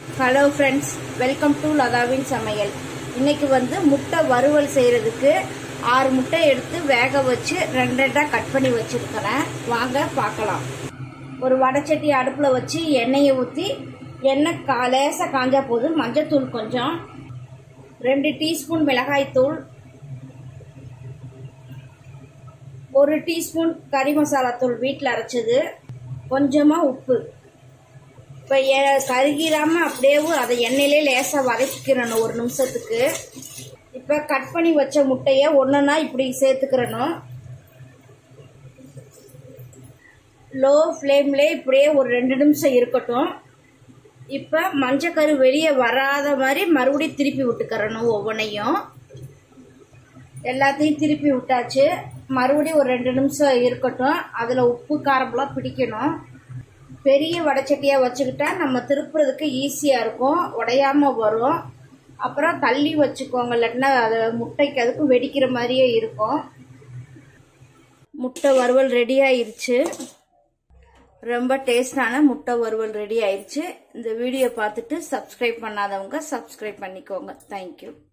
hello friends welcome to லதாவின் சமையல் இன்னைக்கு வந்து முட்டை வறுவல் செய்யறதுக்கு ஆறு முட்டை எடுத்து வேக வச்சு ரெண்டு ரெண்டாக கட் பண்ணி வச்சிருக்கிறேன் வாங்க பார்க்கலாம் ஒரு வடைச்சட்டி அடுப்பில் வச்சு எண்ணெயை ஊற்றி எண்ணெய் கா லேசாக காஞ்சா போதும் மஞ்சத்தூள் கொஞ்சம் ரெண்டு டீஸ்பூன் மிளகாய்த்தூள் ஒரு டீஸ்பூன் கறி மசாலா தூள் வீட்டில் அரைச்சது கொஞ்சமாக உப்பு இப்போ கருகிராமல் அப்படியே அதை எண்ணெயிலே லேசாக வதக்கிக்கிறணும் ஒரு நிமிஷத்துக்கு இப்போ கட் பண்ணி வச்ச முட்டையை ஒன்றுனா இப்படி சேர்த்துக்கிறணும் லோ ஃப்ளேம்லே இப்படியே ஒரு ரெண்டு நிமிஷம் இருக்கட்டும் இப்போ மஞ்சக்கரு வெளியே வராத மாதிரி மறுபடியும் திருப்பி விட்டுக்கிறணும் ஒவ்வொன்றையும் எல்லாத்தையும் திருப்பி விட்டாச்சு மறுபடியும் ஒரு ரெண்டு நிமிஷம் இருக்கட்டும் அதில் உப்பு காரம்லாம் பிடிக்கணும் பெரிய வடைச்சட்டியாக வச்சுக்கிட்டா நம்ம திருப்புறதுக்கு ஈஸியாக இருக்கும் உடையாம வரும் அப்புறம் தள்ளி வச்சுக்கோங்க இல்லாட்டினா அது முட்டைக்கு அதுக்கும் வெடிக்கிற மாதிரியே இருக்கும் முட்டை வறுவல் ரெடி ஆயிருச்சு ரொம்ப டேஸ்டான முட்டை வறுவல் ரெடி ஆயிருச்சு இந்த வீடியோ பார்த்துட்டு சப்ஸ்கிரைப் பண்ணாதவங்க சப்ஸ்கிரைப் பண்ணிக்கோங்க தேங்க்யூ